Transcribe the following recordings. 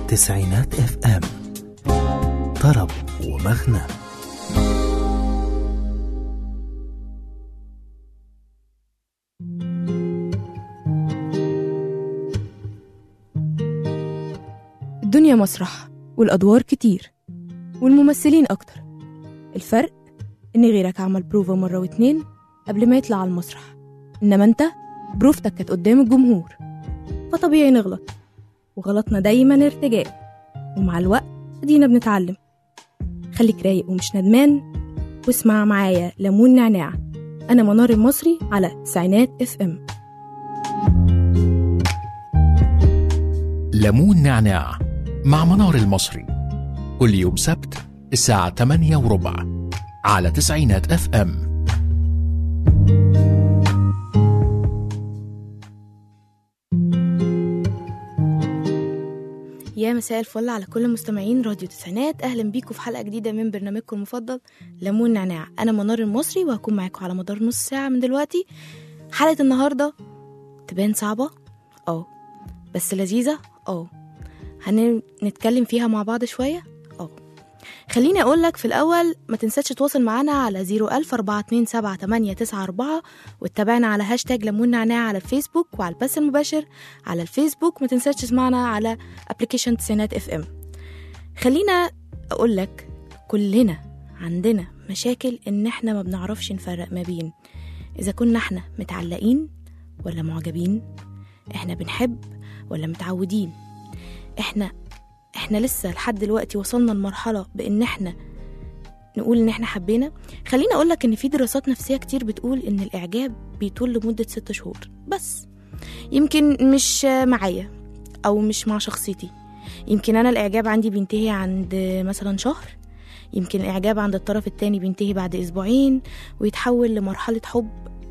تسعينات اف ام طرب ومغنى الدنيا مسرح والأدوار كتير والممثلين أكتر الفرق إن غيرك عمل بروفا مرة واتنين قبل ما يطلع على المسرح إنما أنت بروفتك كانت قدام الجمهور فطبيعي نغلط وغلطنا دايما ارتجاء ومع الوقت ادينا بنتعلم خليك رايق ومش ندمان واسمع معايا ليمون نعناع أنا منار المصري على تسعينات اف ام ليمون نعناع مع منار المصري كل يوم سبت الساعة 8 وربع على تسعينات اف ام يا مساء الفل على كل مستمعين راديو تسعينات اهلا بيكم في حلقه جديده من برنامجكم المفضل ليمون نعناع انا منار المصري وهكون معاكم على مدار نص ساعه من دلوقتي حلقه النهارده تبان صعبه اه بس لذيذه اه هنتكلم فيها مع بعض شويه اه خليني اقول لك في الاول ما تنساش تتواصل معانا على 004278994 وتتابعنا على هاشتاج ليمون نعناع على الفيسبوك وعلى البث المباشر على الفيسبوك ما تنساش تسمعنا على ابلكيشن تسعينات اف ام خلينا اقول لك كلنا عندنا مشاكل ان احنا ما بنعرفش نفرق ما بين اذا كنا احنا متعلقين ولا معجبين احنا بنحب ولا متعودين احنا احنا لسه لحد دلوقتي وصلنا لمرحله بان احنا نقول ان احنا حبينا خليني اقول لك ان في دراسات نفسيه كتير بتقول ان الاعجاب بيطول لمده ست شهور بس يمكن مش معايا او مش مع شخصيتي يمكن انا الاعجاب عندي بينتهي عند مثلا شهر يمكن الاعجاب عند الطرف التاني بينتهي بعد اسبوعين ويتحول لمرحله حب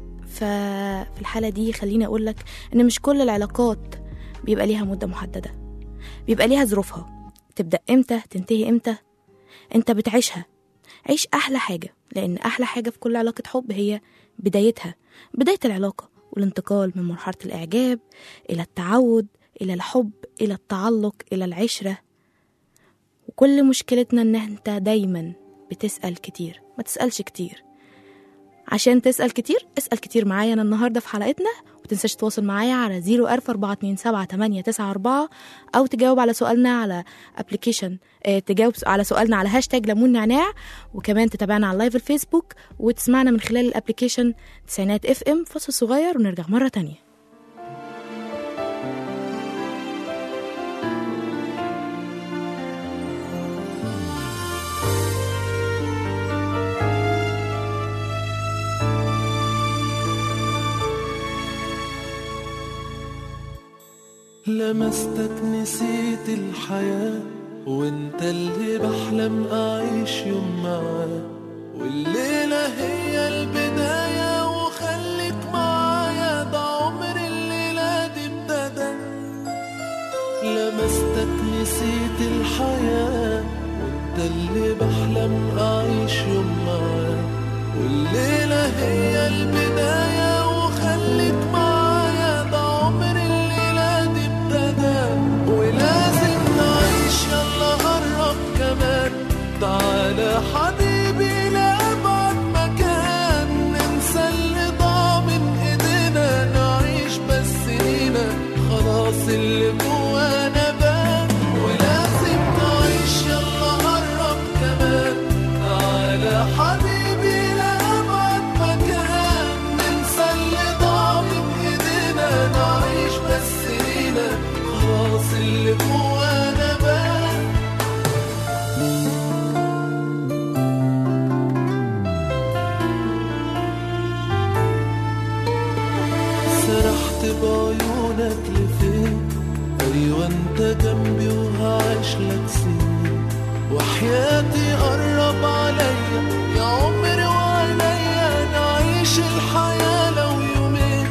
ففي الحاله دي خليني اقول لك ان مش كل العلاقات بيبقى ليها مده محدده بيبقى ليها ظروفها تبدا امتى تنتهي امتى انت بتعيشها عيش احلى حاجه لان احلى حاجه في كل علاقه حب هي بدايتها بدايه العلاقه والانتقال من مرحله الاعجاب الى التعود الى الحب الى التعلق الى العشره وكل مشكلتنا ان انت دايما بتسال كتير ما تسالش كتير عشان تسأل كتير اسأل كتير معايا أنا النهاردة في حلقتنا وتنساش تتواصل معايا على 044278994 أو تجاوب على سؤالنا على ابلكيشن اه تجاوب على سؤالنا على هاشتاج ليمون نعناع وكمان تتابعنا على لايف الفيسبوك وتسمعنا من خلال الابلكيشن تسعينات اف ام فصل صغير ونرجع مرة تانية لمستك نسيت الحياة وانت اللي بحلم اعيش يوم معاه والليلة هي البداية وخليك معايا ده عمر الليلة دي ابتدى لمستك نسيت الحياة وانت اللي بحلم اعيش يوم معاه والليلة هي البداية وخليك معايا ده عمر الليلة دي ابتدى ولازم نعيش يلا قرب كمان تعالى حبيبي لأبعد مكان ننسى اللي ضاع من ايدينا نعيش بس لينا خلاص اللي جوانا بان ولازم نعيش يلا قرب كمان تعالى حبيبي لأبعد مكان ننسى اللي ضاع من ايدينا نعيش بس لينا خلاص اللي جوانا بان سرحت بعيونك لفين ايوه انت جنبي وهعيش لك سنين وحياتي قرب عليا يا عمري وعليا نعيش الحياة لو يومين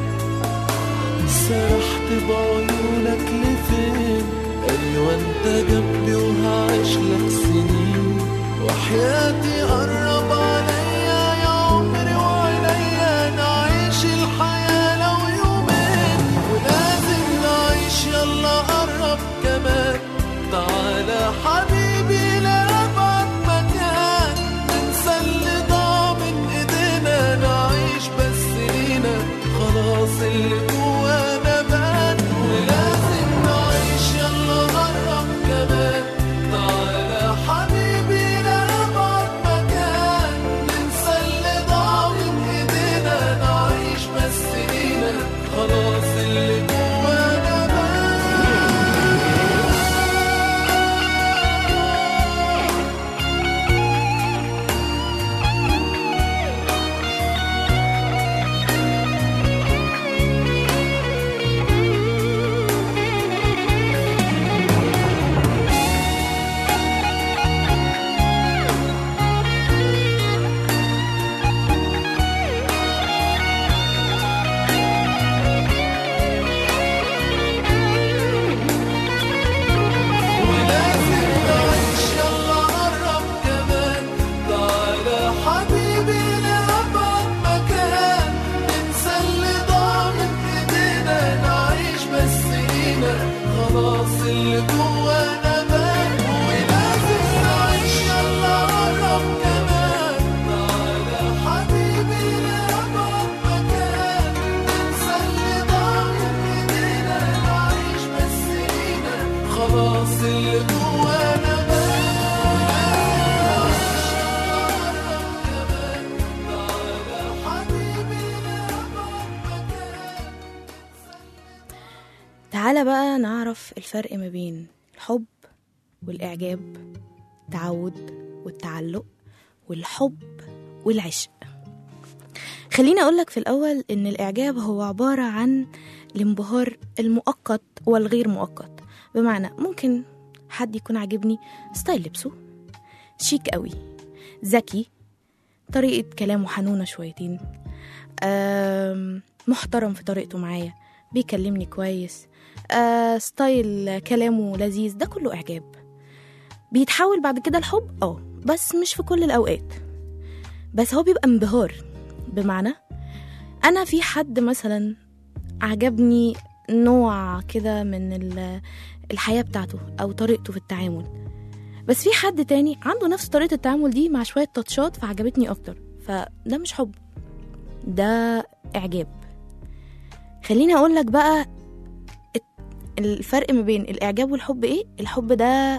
سرحت بعيونك لفين ايوه انت جنبي وهعيش لك سنين وحياتي قرب عليا يا عمري وعليا نعيش الحياة لو يومين ولازم نعيش يلا قرب كمان تعالى حبيبي لأبعد مكان ننسى اللي ضاع من ايدينا نعيش بس لينا خلاص اللي جوانا بان ولازم نعيش يلا غرب كمان تعالى حبيبي لأبعد مكان ننسى اللي ضاع من ايدينا نعيش بس لينا خلاص اللي جوانا بان ولازم نعيش يلا قرب كمان تعالى حبيبي لأبعد مكان ننسى اللي ضاع من ايدينا نعيش بس لينا خلاص اللي جوانا بان ولازم نعيش يلا قرب كمان تعالى حبيبي لأبعد مكان ننسى اللي ضاع من ايدينا نعيش بس لينا خلاص اللي جوانا تعالى بقى نعرف الفرق ما بين الحب والإعجاب التعود والتعلق والحب والعشق خليني أقولك في الأول إن الإعجاب هو عبارة عن الانبهار المؤقت والغير مؤقت بمعنى ممكن حد يكون عاجبني ستايل لبسه شيك قوي ذكي طريقة كلامه حنونة شويتين آم، محترم في طريقته معايا بيكلمني كويس آه، ستايل كلامه لذيذ ده كله إعجاب بيتحول بعد كده الحب اه بس مش في كل الأوقات بس هو بيبقى انبهار بمعنى أنا في حد مثلا عجبني نوع كده من ال- الحياة بتاعته أو طريقته في التعامل بس في حد تاني عنده نفس طريقة التعامل دي مع شوية تاتشات فعجبتني أكتر فده مش حب ده إعجاب خليني أقول لك بقى الت- الفرق ما بين الإعجاب والحب إيه الحب ده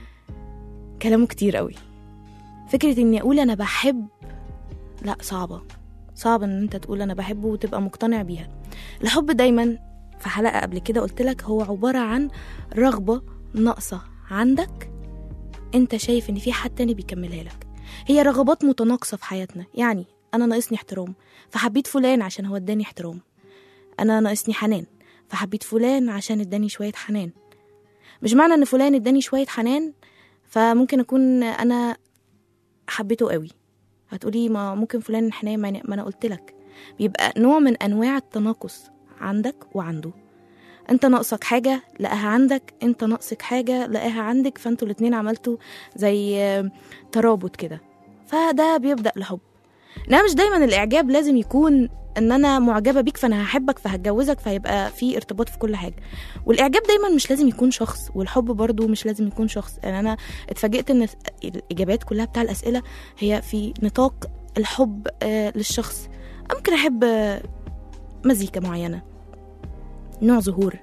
كلامه كتير قوي فكرة إني أقول أنا بحب لا صعبة صعب إن أنت تقول أنا بحبه وتبقى مقتنع بيها الحب دايما في حلقة قبل كده قلت لك هو عبارة عن رغبة ناقصة عندك انت شايف ان في حد تاني بيكملها لك هي رغبات متناقصة في حياتنا يعني انا ناقصني احترام فحبيت فلان عشان هو اداني احترام انا ناقصني حنان فحبيت فلان عشان اداني شوية حنان مش معنى ان فلان اداني شوية حنان فممكن اكون انا حبيته قوي هتقولي ما ممكن فلان حنان ما أنا- ما انا قلت لك بيبقى نوع من انواع التناقص عندك وعنده انت ناقصك حاجة لقاها عندك انت ناقصك حاجة لقاها عندك فانتوا الاتنين عملتوا زي آه، ترابط كده فده بيبدأ الحب انما مش دايما الاعجاب لازم يكون ان انا معجبة بيك فانا هحبك فهتجوزك فهيبقى في ارتباط في كل حاجة والاعجاب دايما مش لازم يكون شخص والحب برضو مش لازم يكون شخص يعني انا اتفاجئت ان الاجابات كلها بتاع الاسئلة هي في نطاق الحب آه، للشخص ممكن احب آه، مزيكا معينة نوع ظهور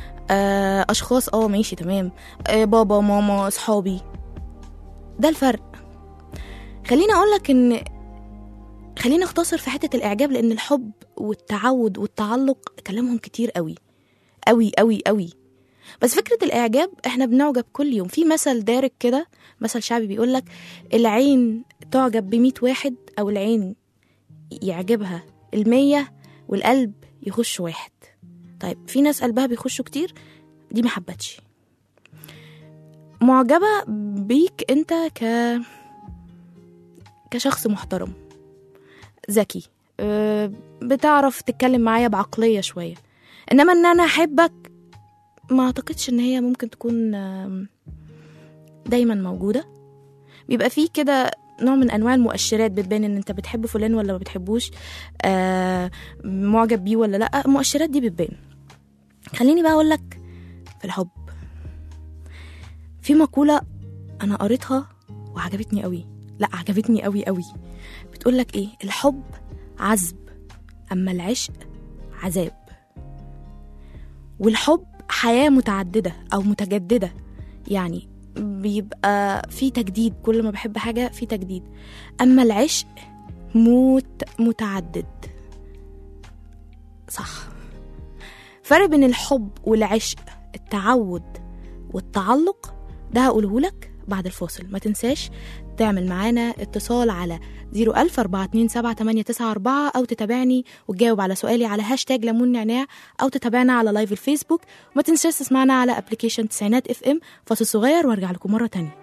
آه، اشخاص اه ماشي تمام آه، بابا ماما اصحابي ده الفرق خليني اقولك ان خلينا اختصر في حته الاعجاب لان الحب والتعود والتعلق كلامهم كتير قوي قوي قوي قوي بس فكره الاعجاب احنا بنعجب كل يوم في مثل دارج كده مثل شعبي بيقولك العين تعجب بمية واحد او العين يعجبها المية والقلب يخش واحد طيب في ناس قلبها بيخشوا كتير دي ما حبتش معجبة بيك انت ك كشخص محترم ذكي أه، بتعرف تتكلم معايا بعقلية شوية انما ان انا احبك ما اعتقدش ان هي ممكن تكون آم، دايما موجودة بيبقى فيه كده نوع من انواع المؤشرات بتبان ان انت بتحب فلان ولا ما بتحبوش آه معجب بيه ولا لا المؤشرات دي بتبان خليني بقى اقول لك في الحب في مقولة أنا قريتها وعجبتني قوي لا عجبتني قوي قوي بتقولك إيه الحب عذب أما العشق عذاب والحب حياة متعددة أو متجددة يعني بيبقى في تجديد كل ما بحب حاجة في تجديد أما العشق موت متعدد صح فرق بين الحب والعشق التعود والتعلق ده هقوله لك بعد الفاصل ما تنساش تعمل معانا اتصال على 01000 427 أو تتابعني وتجاوب على سؤالي على هاشتاج ليمون نعناع أو تتابعنا على لايف الفيسبوك وما تنساش تسمعنا على ابلكيشن تسعينات اف ام فاصل صغير وارجع لكم مرة تانية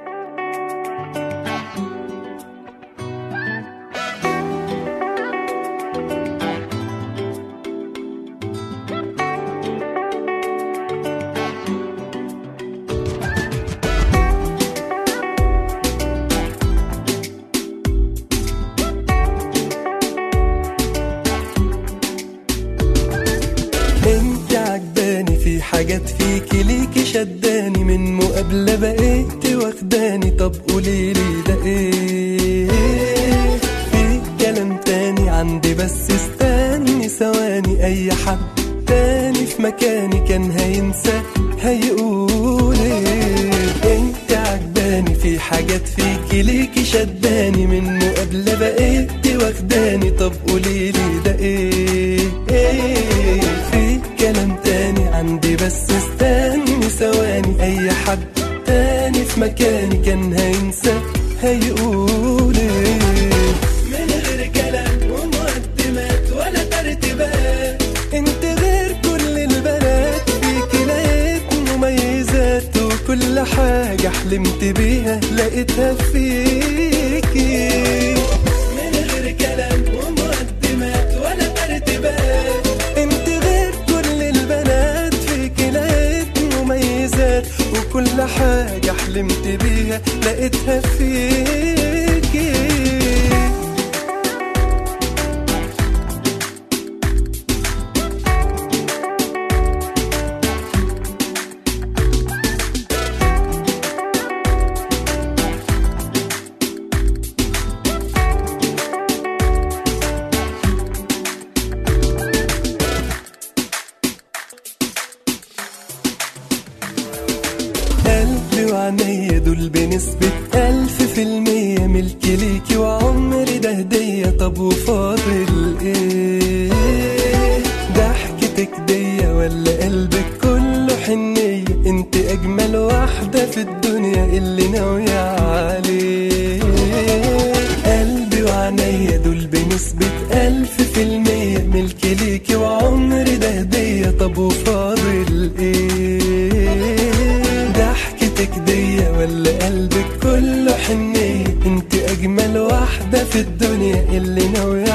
انت عجباني في حاجات فيكي ليكي شداني من مقابلة بقيت واخداني طب قوليلي ده ايه في كلام تاني عندي بس استني ثواني اي حد تاني في مكاني كان هينسى هيقول ايه انت عجباني في حاجات فيكي ليكي شداني من مقابلة بقيت واخداني طب قوليلي ده ايه ايه في كلام تاني عندي بس استني ثواني اي حد تاني في مكاني كان هينسى هيقول ايه من غير كلام ومقدمات ولا ترتيبات انت غير كل البنات فيك لقيت مميزات وكل حاجة حلمت بيها لقيتها فيكي من غير كلام ومقدمات ولا ترتيبات انت غير كل البنات فيك لقيت مميزات وكل حاجة حلمت بيها لقيتها فيكي قلبي وعينيا دول بنسبة ألف في المية ملكي ليكي وعمري ده هدية طب وفاضل ايه ضحكتك دية ولا قلبك كله حنية انت أجمل واحدة في الدنيا اللي ناوية عليه قلبي وعينيا دول بنسبة ألف في المية ملكي ليكي وعمري ده هدية طب وفاضل ايه ضحكتك دية ولا قلبك كله حنية انت أجمل واحدة في الدنيا اللي ناوية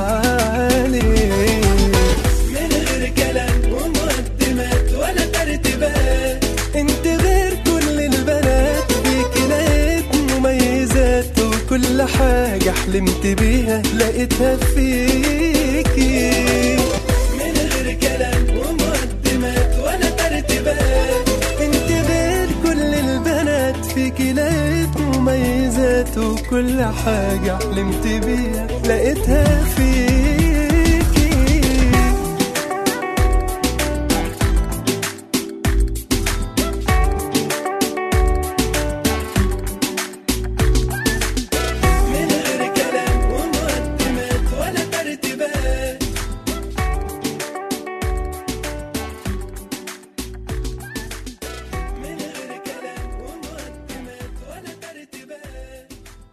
عليه من غير كلام ومقدمات ولا ترتيبات انت غير كل البنات فيك لقيت مميزات وكل حاجة حلمت بيها لقيتها فيكي من غير كلام ومقدمات ولا ترتيبات انت غير كل البنات فيكي لقيت مميزات وكل حاجة حلمت بيها لقيتها فيكي من غير كلام ومقدمات ولا ترتيبات من غير كلام ومقدمات ولا ترتيبات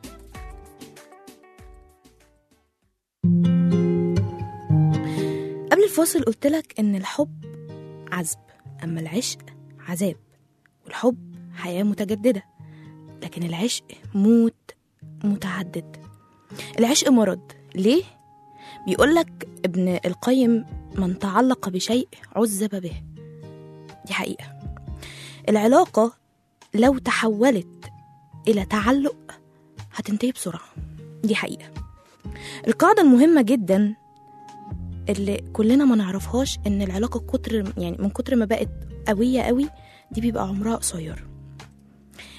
قبل الفاصل قلت لك ان الحب عذب اما العشق عذاب والحب حياة متجددة لكن العشق موت متعدد العشق مرض ليه؟ بيقولك ابن القيم من تعلق بشيء عذب به دي حقيقة العلاقة لو تحولت إلى تعلق هتنتهي بسرعة دي حقيقة القاعدة المهمة جدا اللي كلنا ما نعرفهاش ان العلاقه كتر يعني من كتر ما بقت قويه قوي دي بيبقى عمرها قصير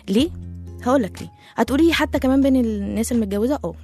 ليه هقولك ليه هتقولي حتى كمان بين الناس المتجوزه اه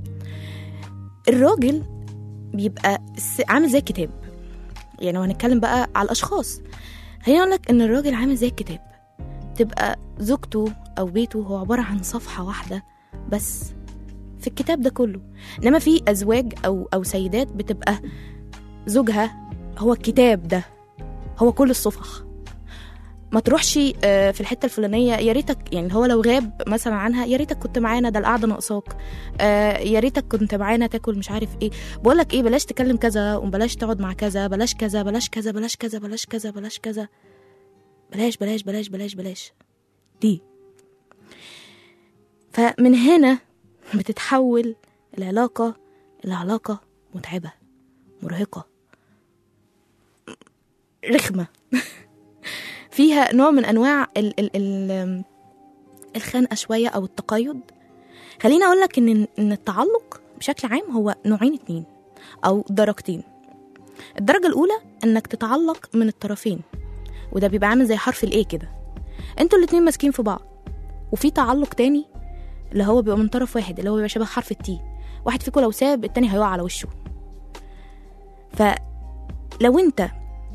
الراجل بيبقى س- عامل زي الكتاب يعني لو هنتكلم بقى على الاشخاص خليني اقول لك ان الراجل عامل زي الكتاب تبقى زوجته او بيته هو عباره عن صفحه واحده بس في الكتاب ده كله انما في ازواج او او سيدات بتبقى زوجها هو الكتاب ده هو كل الصفح ما تروحش آه، في الحته الفلانيه يا ريتك يعني هو لو غاب مثلا عنها يا ريتك كنت معانا ده القعده ناقصاك آه، يا ريتك كنت معانا تاكل مش عارف ايه بقول لك ايه بلاش تكلم كذا وبلاش تقعد مع كذا بلاش كذا بلاش كذا بلاش كذا بلاش كذا بلاش كذا بلاش بلاش بلاش بلاش بلاش دي فمن هنا بتتحول العلاقة العلاقة متعبة مرهقة رخمة فيها نوع من أنواع ال ال ال الخنقة شوية أو التقيد خليني أقول لك إن إن التعلق بشكل عام هو نوعين اتنين أو درجتين الدرجة الأولى إنك تتعلق من الطرفين وده بيبقى عامل زي حرف الإيه كده انتوا الاتنين ماسكين في بعض وفي تعلق تاني اللي هو بيبقى من طرف واحد اللي هو بيبقى شبه حرف التي واحد فيكم لو ساب التاني هيقع على وشه فلو انت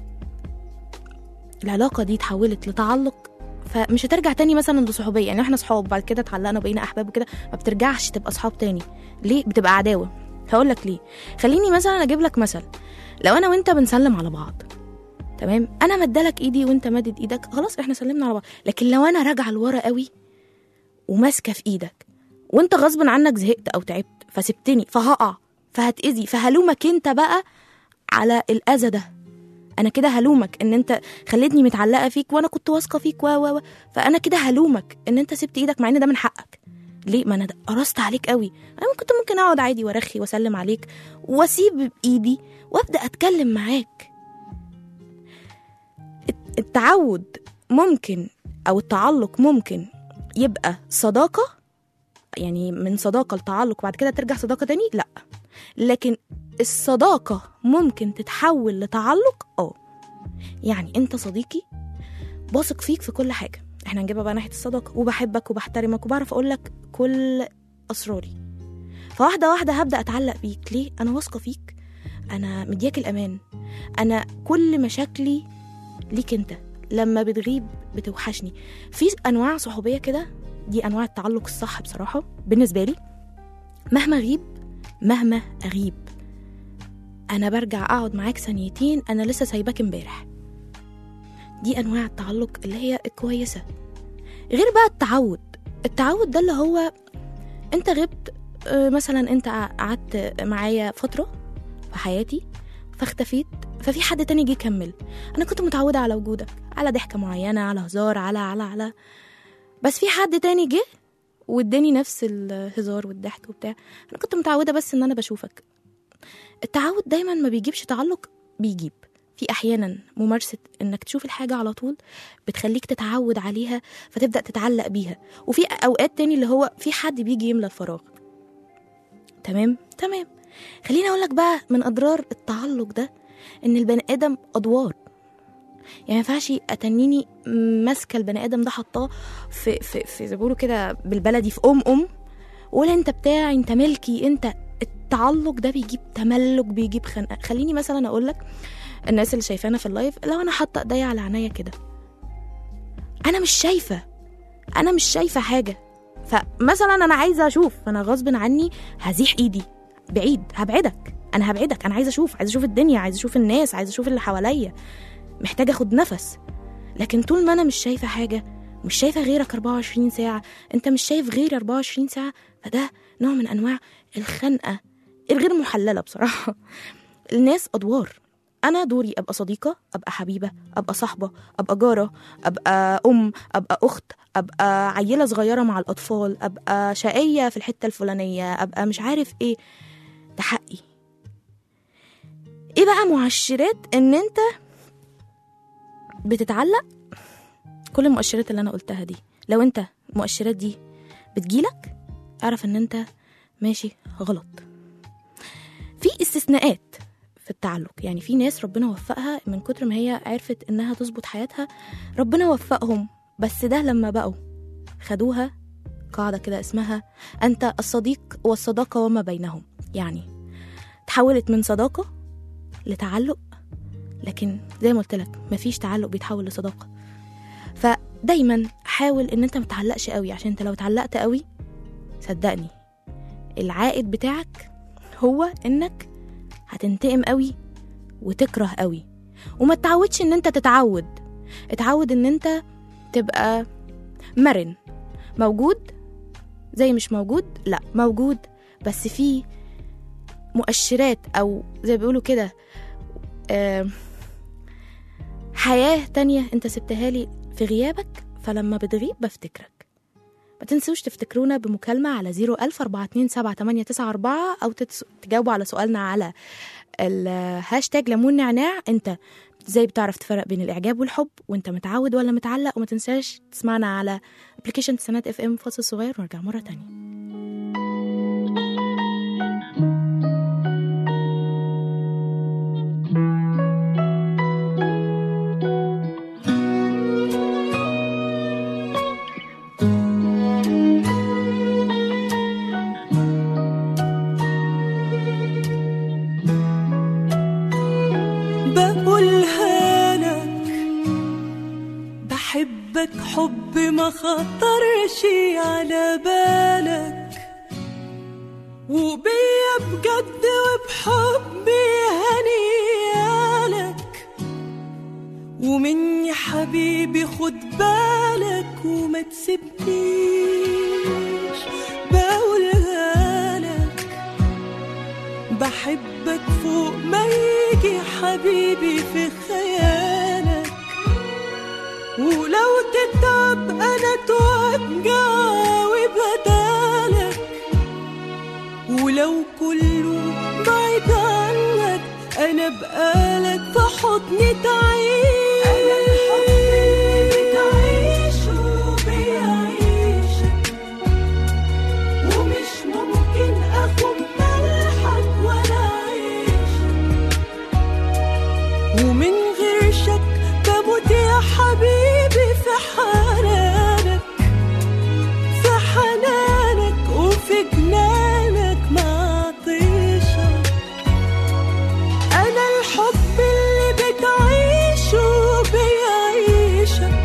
العلاقة دي اتحولت لتعلق فمش هترجع تاني مثلا لصحوبية يعني احنا صحاب بعد كده اتعلقنا بقينا احباب وكده ما بترجعش تبقى صحاب تاني ليه بتبقى عداوة هقول لك ليه خليني مثلا اجيب لك مثل لو انا وانت بنسلم على بعض تمام انا مدالك ايدي وانت مدد ايدك خلاص احنا سلمنا على بعض لكن لو انا راجعه لورا قوي وماسكه في ايدك وانت غصب عنك زهقت او تعبت فسبتني فهقع فهتأذي فهلومك انت بقى على الاذى ده انا كده هلومك ان انت خليتني متعلقه فيك وانا كنت واثقه فيك و و و فانا كده هلومك ان انت سبت ايدك مع ان ده من حقك ليه ما انا ده- قرصت عليك قوي انا كنت ممكن اقعد عادي وارخي واسلم عليك واسيب بايدي وابدا اتكلم معاك الت- التعود ممكن او التعلق ممكن يبقى صداقه يعني من صداقه لتعلق بعد كده ترجع صداقه تاني لا لكن الصداقه ممكن تتحول لتعلق اه يعني انت صديقي واثق فيك في كل حاجه احنا هنجيبها بقى ناحيه الصداقه وبحبك وبحترمك وبعرف اقول لك كل اسراري فواحده واحده هبدا اتعلق بيك ليه انا واثقه فيك انا مدياك الامان انا كل مشاكلي ليك انت لما بتغيب بتوحشني في انواع صحوبيه كده دي انواع التعلق الصح بصراحه بالنسبه لي مهما اغيب مهما اغيب انا برجع اقعد معاك ثانيتين انا لسه سايباك امبارح دي انواع التعلق اللي هي الكويسه غير بقى التعود التعود ده اللي هو انت غبت آه، مثلا انت قعدت معايا فتره في حياتي فاختفيت ففي حد تاني جه يكمل انا كنت متعوده على وجودك على ضحكه معينه على هزار على على على بس في حد تاني جه واداني نفس الهزار والضحك وبتاع انا كنت متعوده بس ان انا بشوفك التعود دايما ما بيجيبش تعلق بيجيب في احيانا ممارسه انك تشوف الحاجه على طول بتخليك تتعود عليها فتبدا تتعلق بيها وفي اوقات تاني اللي هو في حد بيجي يملى الفراغ تمام تمام خليني اقول لك بقى من اضرار التعلق ده ان البني ادم ادوار يعني ما ينفعش اتنيني ماسكه البني ادم ده حطاه في في في زي ما بيقولوا كده بالبلدي في ام ام ولا انت بتاعي انت ملكي انت التعلق ده بيجيب تملك بيجيب خنقه خليني مثلا اقول لك الناس اللي شايفانا في اللايف لو انا حاطه ايديا على عينيا كده انا مش شايفه انا مش شايفه حاجه فمثلا انا عايزه اشوف فانا غصب عني هزيح ايدي بعيد هبعدك انا هبعدك انا عايزه اشوف عايزه اشوف الدنيا عايزه اشوف الناس عايزه اشوف اللي حواليا محتاجه اخد نفس لكن طول ما انا مش شايفه حاجه مش شايفه غيرك 24 ساعه انت مش شايف غيري 24 ساعه فده نوع من انواع الخنقه الغير محلله بصراحه الناس ادوار انا دوري ابقى صديقه ابقى حبيبه ابقى صاحبه ابقى جاره ابقى ام ابقى اخت ابقى عيله صغيره مع الاطفال ابقى شقيه في الحته الفلانيه ابقى مش عارف ايه ده حقي ايه بقى مؤشرات ان انت بتتعلق كل المؤشرات اللي انا قلتها دي لو انت المؤشرات دي بتجيلك اعرف ان انت ماشي غلط في استثناءات في التعلق يعني في ناس ربنا وفقها من كتر ما هي عرفت انها تظبط حياتها ربنا وفقهم بس ده لما بقوا خدوها قاعدة كده اسمها أنت الصديق والصداقة وما بينهم يعني تحولت من صداقة لتعلق لكن زي ما قلت لك مفيش تعلق بيتحول لصداقة فدايما حاول ان انت متعلقش قوي عشان انت لو اتعلقت قوي صدقني العائد بتاعك هو انك هتنتقم قوي وتكره قوي وما تتعودش ان انت تتعود اتعود ان انت تبقى مرن موجود زي مش موجود لا موجود بس في مؤشرات او زي ما بيقولوا كده آه، حياة تانية انت سبتها لي في غيابك فلما بتغيب بفتكرك ما تنسوش تفتكرونا بمكالمة على 010427894 أو تتس- تجاوبوا على سؤالنا على الهاشتاج ليمون نعناع انت ازاي بتعرف تفرق بين الإعجاب والحب وانت متعود ولا متعلق وما تنساش تسمعنا على ابلكيشن سنات اف ام فاصل صغير ونرجع مرة تانية بقولها لك بحبك حب ما خطرش على بالك وبيا بجد وبحبي هنيالك ومني حبيبي خد بالك وما تسيبنيش بقولها لك بحبك فوق ما يجي حبيبي في خيالك ولو تتعب انا توجع وبدالك ولو كله بعيد عنك انا بقالك في حضني تعيش انا الحب اللي بتعيشه بيعيشك ومش ممكن اخد ملحك ولا عيش ومن غير شك بموت يا حبيبي في حنانك في حنانك وفي جنانك مع طيشك انا الحب اللي بتعيشه بيعيشك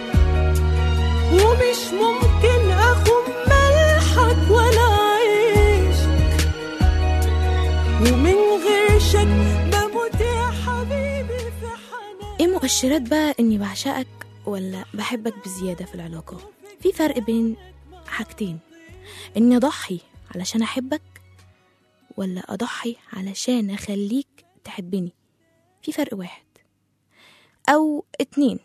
ومش ممكن اخد ملحك ولا عيشك ومن غير شك بموت يا حبيبي في حنان ايه مؤشرات بقى اني بعشقك ولا بحبك بزيادة في العلاقة في فرق بين حاجتين اني اضحي علشان احبك ولا اضحي علشان اخليك تحبني في فرق واحد او اتنين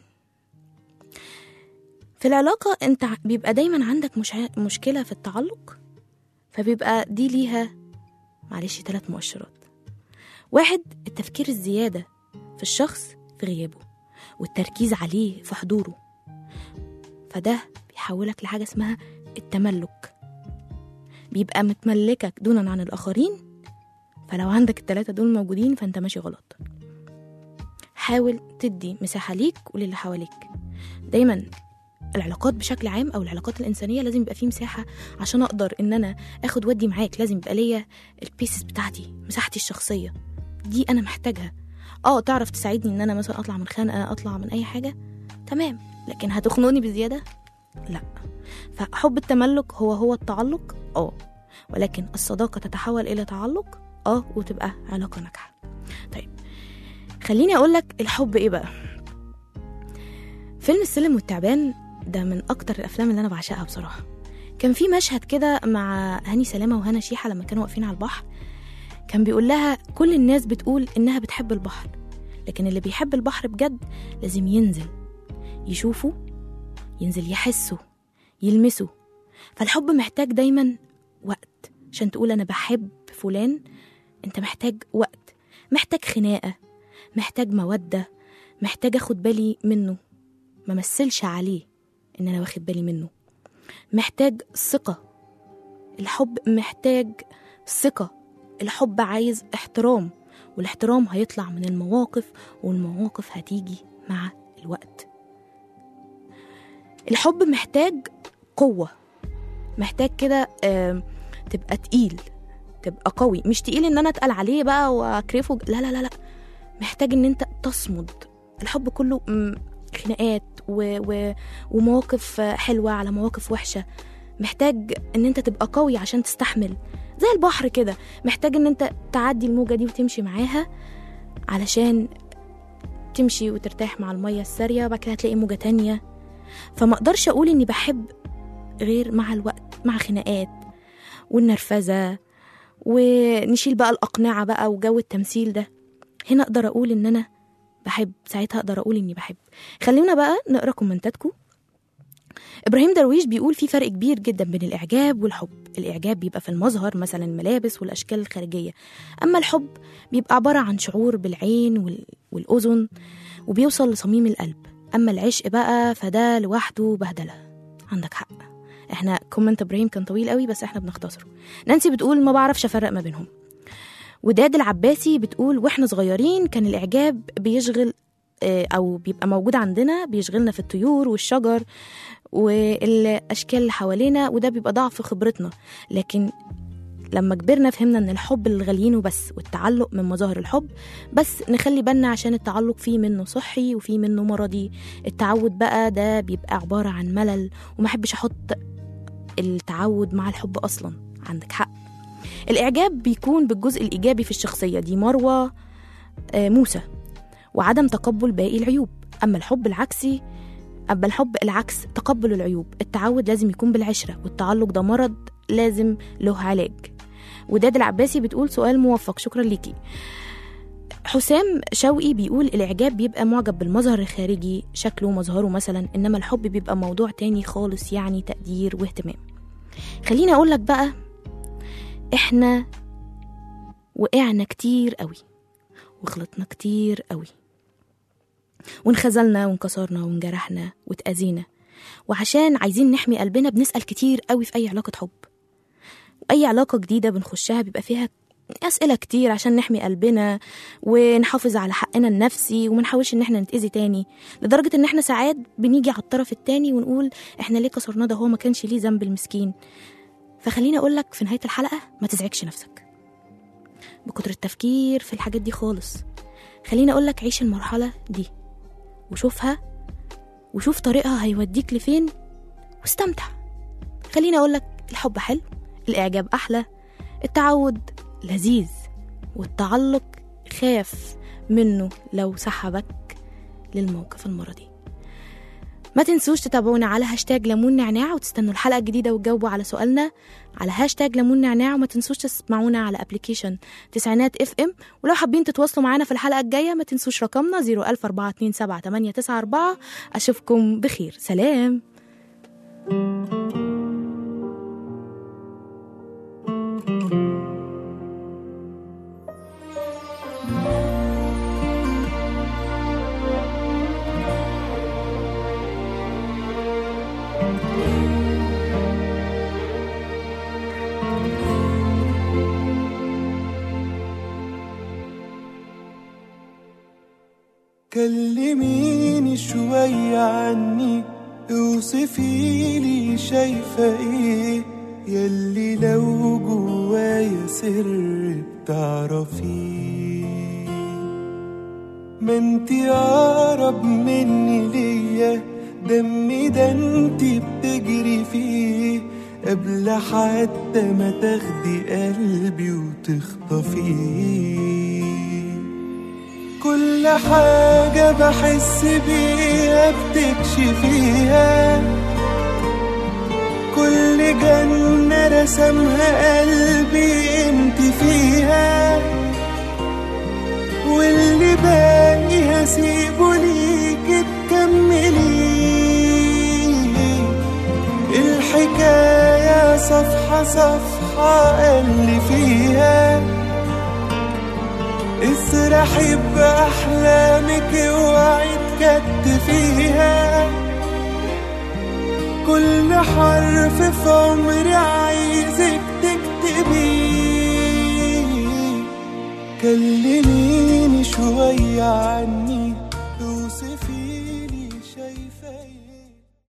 في العلاقة انت ع- بيبقى دايما عندك مش مشكلة في التعلق فبيبقى دي ليها معلش ثلاث مؤشرات واحد التفكير الزيادة في الشخص في غيابه والتركيز عليه في حضوره فده بيحولك لحاجة اسمها التملك بيبقى متملكك دونا عن الآخرين فلو عندك التلاتة دول موجودين فانت ماشي غلط حاول تدي مساحة ليك وللي حواليك دايما العلاقات بشكل عام او العلاقات الانسانيه لازم يبقى فيه مساحه عشان اقدر ان انا اخد ودي معاك لازم يبقى ليا البيسز بتاعتي مساحتي الشخصيه دي انا محتاجها اه تعرف تساعدني ان انا مثلا اطلع من خنقه اطلع من اي حاجه تمام لكن هتخنقني بزياده لا فحب التملك هو هو التعلق اه ولكن الصداقه تتحول الى تعلق اه وتبقى علاقه ناجحه طيب خليني اقول لك الحب ايه بقى فيلم السلم والتعبان ده من اكتر الافلام اللي انا بعشقها بصراحه كان في مشهد كده مع هاني سلامه وهنا شيحه لما كانوا واقفين على البحر كان بيقول لها كل الناس بتقول انها بتحب البحر لكن اللي بيحب البحر بجد لازم ينزل يشوفه ينزل يحسه يلمسه فالحب محتاج دايما وقت عشان تقول انا بحب فلان انت محتاج وقت محتاج خناقه محتاج موده محتاج اخد بالي منه ما مثلش عليه ان انا واخد بالي منه محتاج ثقه الحب محتاج ثقه الحب عايز احترام والاحترام هيطلع من المواقف والمواقف هتيجي مع الوقت الحب محتاج قوة محتاج كده آم، تبقى تقيل تبقى قوي مش تقيل ان انا اتقل عليه بقى واكرفه لا لا لا لا محتاج ان انت تصمد الحب كله م، خناقات و... و... ومواقف حلوة على مواقف وحشة محتاج ان انت تبقى قوي عشان تستحمل زي البحر كده محتاج ان انت تعدي الموجة دي وتمشي معاها علشان تمشي وترتاح مع المية السارية وبعد كده هتلاقي موجة تانية فما اقدرش اقول اني بحب غير مع الوقت مع خناقات والنرفزة ونشيل بقى الأقنعة بقى وجو التمثيل ده هنا أقدر أقول إن أنا بحب ساعتها أقدر أقول إني بحب خلونا بقى نقرأ كومنتاتكم إبراهيم درويش بيقول في فرق كبير جدا بين الإعجاب والحب الإعجاب بيبقى في المظهر مثلا الملابس والأشكال الخارجية أما الحب بيبقى عبارة عن شعور بالعين وال- والأذن وبيوصل لصميم القلب أما العشق بقى فده لوحده بهدلة عندك حق احنا كومنت ابراهيم كان طويل قوي بس احنا بنختصره نانسي بتقول ما بعرفش افرق ما بينهم وداد العباسي بتقول واحنا صغيرين كان الاعجاب بيشغل آه، او بيبقى موجود عندنا بيشغلنا في الطيور والشجر والاشكال اللي حوالينا وده بيبقى ضعف خبرتنا لكن لما كبرنا فهمنا ان الحب للغاليين وبس والتعلق من مظاهر الحب بس نخلي بالنا عشان التعلق فيه منه صحي وفيه منه مرضي التعود بقى ده بيبقى عبارة عن ملل ومحبش احط التعود مع الحب اصلا عندك حق الاعجاب بيكون بالجزء الايجابي في الشخصيه دي مروه آه، موسى وعدم تقبل باقي العيوب اما الحب العكسي اما الحب العكس تقبل العيوب التعود لازم يكون بالعشره والتعلق ده مرض لازم له علاج وداد العباسي بتقول سؤال موفق شكرا ليكي حسام شوقي بيقول الإعجاب بيبقى معجب بالمظهر الخارجي شكله مظهره مثلا إنما الحب بيبقى موضوع تاني خالص يعني تقدير واهتمام خليني أقولك بقى إحنا وقعنا كتير قوي وغلطنا كتير قوي وانخذلنا وانكسرنا وانجرحنا واتأذينا وعشان عايزين نحمي قلبنا بنسأل كتير قوي في أي علاقة حب وأي علاقة جديدة بنخشها بيبقى فيها أسئلة كتير عشان نحمي قلبنا ونحافظ على حقنا النفسي وما نحاولش إن احنا نتأذي تاني لدرجة إن احنا ساعات بنيجي على الطرف التاني ونقول احنا ليه كسرناه ده هو ما كانش ليه ذنب المسكين فخليني أقولك في نهاية الحلقة ما تزعجش نفسك بكتر التفكير في الحاجات دي خالص خليني أقولك عيش المرحلة دي وشوفها وشوف طريقها هيوديك لفين واستمتع خليني أقولك الحب حلو الإعجاب أحلى التعود لذيذ والتعلق خاف منه لو سحبك للموقف المرضي ما تنسوش تتابعونا على هاشتاج ليمون نعناع وتستنوا الحلقة الجديدة وتجاوبوا على سؤالنا على هاشتاج ليمون نعناع وما تنسوش تسمعونا على ابلكيشن تسعينات اف ام ولو حابين تتواصلوا معانا في الحلقة الجاية ما تنسوش رقمنا 014278894 أشوفكم بخير سلام كلميني شوية عني اوصفي لي شايفة ايه يلي لو جوايا سر بتعرفيه ما انتي اقرب مني ليا دمي ده انتي بتجري فيه قبل حتى ما تاخدي قلبي وتخطفيه كل حاجة بحس بيها بتكشفيها كل جنة رسمها قلبي انت فيها واللي باقي هسيبه ليك تكمليه الحكاية صفحة صفحة اللي فيها اسرحي بأحلامك اوعي تكتفيها كل حرف في عمري عايزك تكتبيه كلميني شوية عني